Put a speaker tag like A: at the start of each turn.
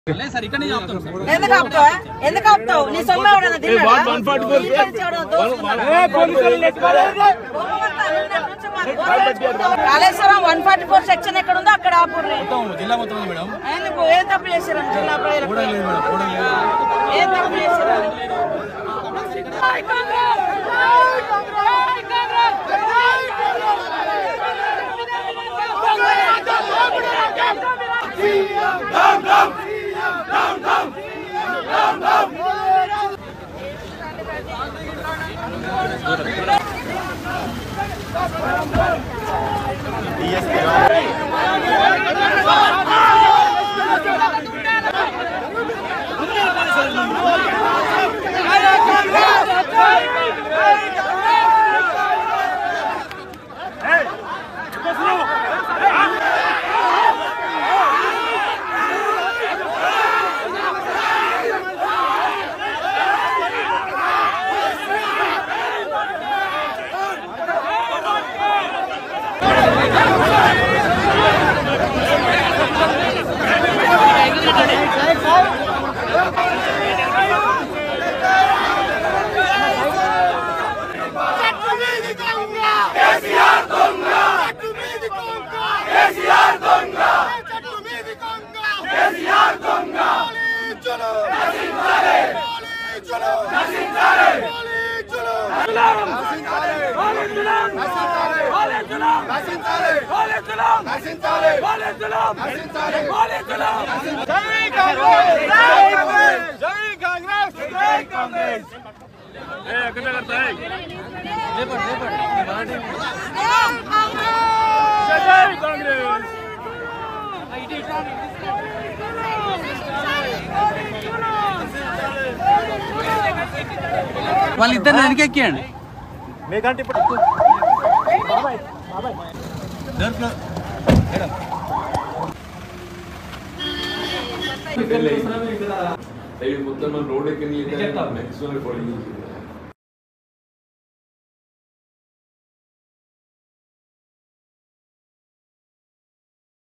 A: లేదు సార్ ఇక్కడ చెప్తాం సార్
B: ఎందుకు ఆపుతావా ఎందుకు ఆపుతావు నీ సొమ్ము ఎవడన్నా తిన్నాడా? నీ గురించి ఎవడన్నా దోచుకున్నాడా? Kaleshwaram one forty four section ఎక్కడ ఉందో అక్కడ ఆపుర్రి
A: మొత్తం జిల్లా మొత్తం ఉంది మేడం
B: ఎందుకు ఏం తప్పు చేశారు జిల్లా ప్రజలకు?
A: కూడా లేదు మేడం కూడా లేదు
B: ఏం తప్పు చేశారు
A: వాళ్ళిద్దరిని వెనకెక్కియండి
C: మొత్తం రోడ్ ఎక్కడి మ్యాక్సిమం